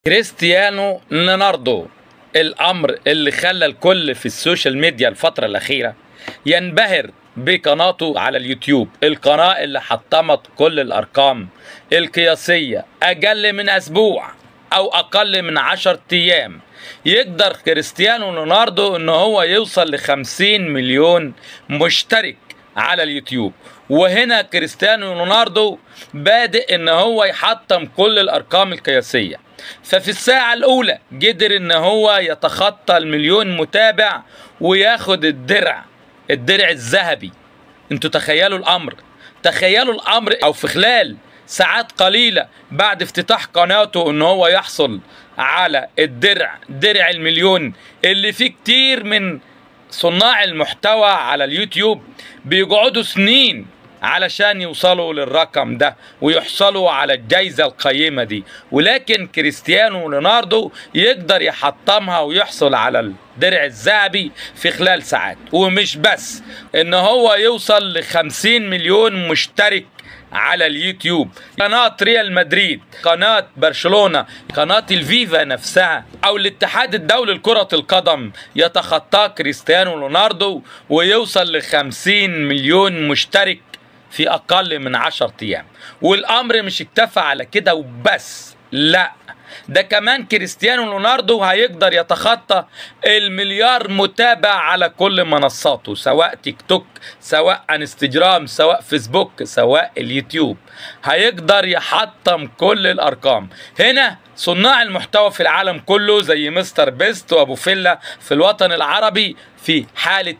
كريستيانو ليوناردو الامر اللي خلى الكل في السوشيال ميديا الفتره الاخيره ينبهر بقناته على اليوتيوب القناه اللي حطمت كل الارقام القياسيه اقل من اسبوع او اقل من عشر ايام يقدر كريستيانو ليوناردو ان هو يوصل ل 50 مليون مشترك على اليوتيوب وهنا كريستيانو ليوناردو بادئ ان هو يحطم كل الارقام القياسيه ففي الساعة الأولى قدر إن هو يتخطى المليون متابع وياخد الدرع الدرع الذهبي انتوا تخيلوا الأمر تخيلوا الأمر أو في خلال ساعات قليلة بعد افتتاح قناته إن هو يحصل على الدرع درع المليون اللي فيه كتير من صناع المحتوى على اليوتيوب بيقعدوا سنين علشان يوصلوا للرقم ده ويحصلوا على الجايزة القيمة دي ولكن كريستيانو ليوناردو يقدر يحطمها ويحصل على الدرع الذهبي في خلال ساعات ومش بس ان هو يوصل ل 50 مليون مشترك على اليوتيوب قناة ريال مدريد قناة برشلونة قناة الفيفا نفسها أو الاتحاد الدولي لكرة القدم يتخطى كريستيانو ليوناردو ويوصل ل 50 مليون مشترك في أقل من 10 أيام والأمر مش اكتفى على كده وبس لا ده كمان كريستيانو ليوناردو هيقدر يتخطى المليار متابع على كل منصاته سواء تيك توك سواء انستجرام سواء فيسبوك سواء اليوتيوب هيقدر يحطم كل الارقام هنا صناع المحتوى في العالم كله زي مستر بيست وابو فيلا في الوطن العربي في حاله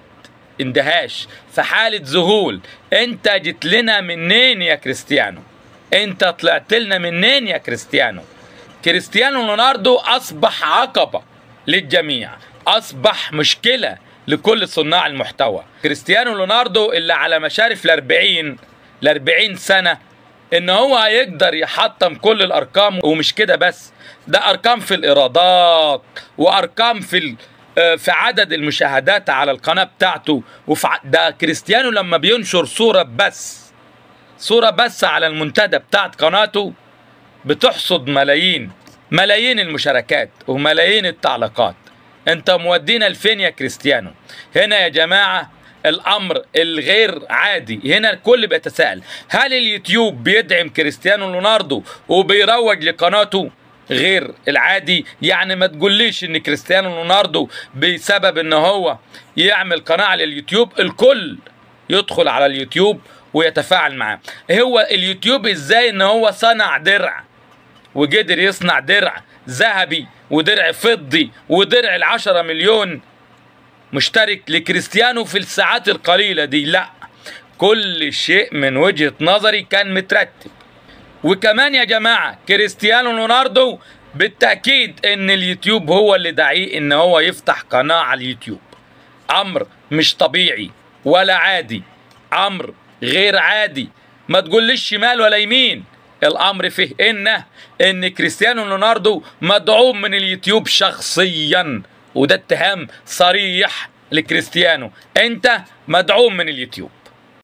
اندهاش في حالة ذهول انت جيت لنا منين يا كريستيانو انت طلعت لنا منين يا كريستيانو كريستيانو ليوناردو اصبح عقبة للجميع اصبح مشكلة لكل صناع المحتوى كريستيانو ليوناردو اللي على مشارف الاربعين الاربعين سنة ان هو هيقدر يحطم كل الارقام ومش كده بس ده ارقام في الايرادات وارقام في ال... في عدد المشاهدات على القناة بتاعته وفي ده كريستيانو لما بينشر صورة بس صورة بس على المنتدى بتاعت قناته بتحصد ملايين ملايين المشاركات وملايين التعليقات انت مودينا لفين يا كريستيانو هنا يا جماعة الامر الغير عادي هنا الكل بيتساءل هل اليوتيوب بيدعم كريستيانو ليوناردو وبيروج لقناته غير العادي يعني ما تقوليش ان كريستيانو ليوناردو بسبب ان هو يعمل قناه على اليوتيوب الكل يدخل على اليوتيوب ويتفاعل معاه هو اليوتيوب ازاي ان هو صنع درع وقدر يصنع درع ذهبي ودرع فضي ودرع العشرة مليون مشترك لكريستيانو في الساعات القليلة دي لا كل شيء من وجهة نظري كان مترتب وكمان يا جماعة كريستيانو ليوناردو بالتأكيد ان اليوتيوب هو اللي دعيه ان هو يفتح قناة على اليوتيوب امر مش طبيعي ولا عادي امر غير عادي ما تقوليش شمال ولا يمين الامر فيه ان ان كريستيانو ليوناردو مدعوم من اليوتيوب شخصيا وده اتهام صريح لكريستيانو انت مدعوم من اليوتيوب